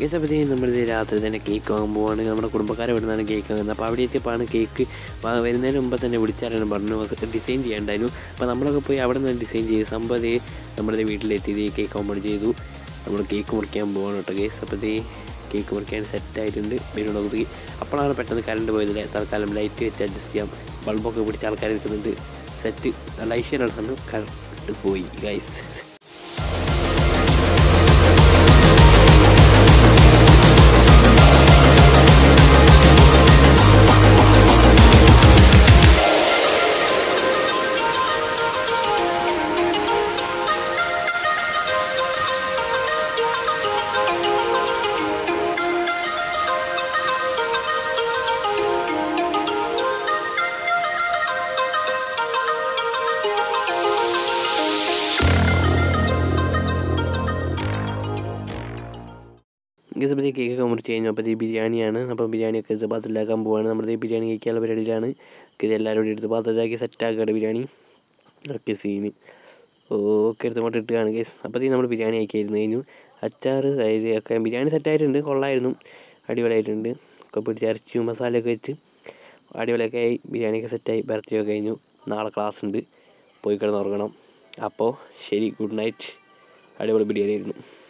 case അപ്പോഴത്തേ നമ്മളിത് രാത്രി തന്നെ കേക്ക് വാങ്ങാൻ പോവാണ് നമ്മുടെ കുടുംബക്കാരെ ഇവിടെ നിന്നാണ് കേക്ക് വാങ്ങുന്നത് അപ്പോൾ അവിടെ എത്തിയപ്പോഴാണ് കേക്ക് വാ- വരുന്നതിന് മുമ്പ് തന്നെ വിളിച്ചാലാണ് പറഞ്ഞു ഡിസൈൻ ചെയ്യണ്ടായിരുന്നു അപ്പോൾ നമ്മളൊക്കെ പോയി അവിടെ നിന്ന് ഡിസൈൻ ചെയ്ത് സംഭവം ദേ നമ്മുടെ വീട്ടിലെത്തി ദേ കേക്ക് ഓപ്പൺ ചെയ്തു നമ്മൾ കേക്ക് മുറിക്കാൻ പോവാണ് കേട്ടോ കേസ് അപ്പോഴത്തേ കേക്ക് മുറിക്കാൻ സെറ്റായിട്ടുണ്ട് വീടിനോട് ഒതുക്കി അപ്പോഴാണ് പെട്ടെന്ന് കറണ്ട് പോയത് തൽക്കാലം ലൈറ്റ് വെച്ച് അഡ്ജസ്റ്റ് ചെയ്യാം ബൾബൊക്കെ പിടിച്ച ആൾക്കാർ നിൽക്കുന്നുണ്ട് സെറ്റ് നല്ല ഐശ്വര്യമാണ് കറണ്ട് പോയി ഗൈസ് ഈ സമയത്ത് കേക്കൊക്കെ മുറിച്ച് കഴിഞ്ഞു അപ്പോൾ ഈ ബിരിയാണിയാണ് അപ്പോൾ ബിരിയാണിയൊക്കെ എടുത്ത് പാത്രത്തിലാക്കാൻ പോവാണ് നമ്മുടെ ഈ ബിരിയാണി കഴിക്കാനുള്ള പരിപാടിയിലാണ് ഇത് എല്ലാവരും കൂടി എടുത്ത് പാത്രത്തിലാക്കി സെറ്റാക്കുകയാണ് ബിരിയാണി ഒക്കെ സീന് ഓക്കെ എടുത്ത് അങ്ങോട്ട് ഇട്ടുകയാണ് കേസ് അപ്പോഴത്തേക്കും നമ്മൾ ബിരിയാണി കഴിക്കായിരുന്നു കഴിഞ്ഞു അച്ചാറ് തൈര് ഒക്കെ ബിരിയാണി സെറ്റായിട്ടുണ്ട് കൊള്ളായിരുന്നു അടിപൊളിയായിട്ടുണ്ട് ഒക്കെ പിടിച്ച് ഇറച്ചിയും മസാലയൊക്കെ വെച്ച് അടിപൊളിയൊക്കെ ആയി ബിരിയാണിയൊക്കെ സെറ്റായി ബർത്തിയൊക്കെ കഴിഞ്ഞു നാളെ ക്ലാസ് ഉണ്ട് പോയി കിടന്നുറങ്ങണം അപ്പോൾ ശരി ഗുഡ് നൈറ്റ് അടിപൊളി ബിരിയാണി ആയിരുന്നു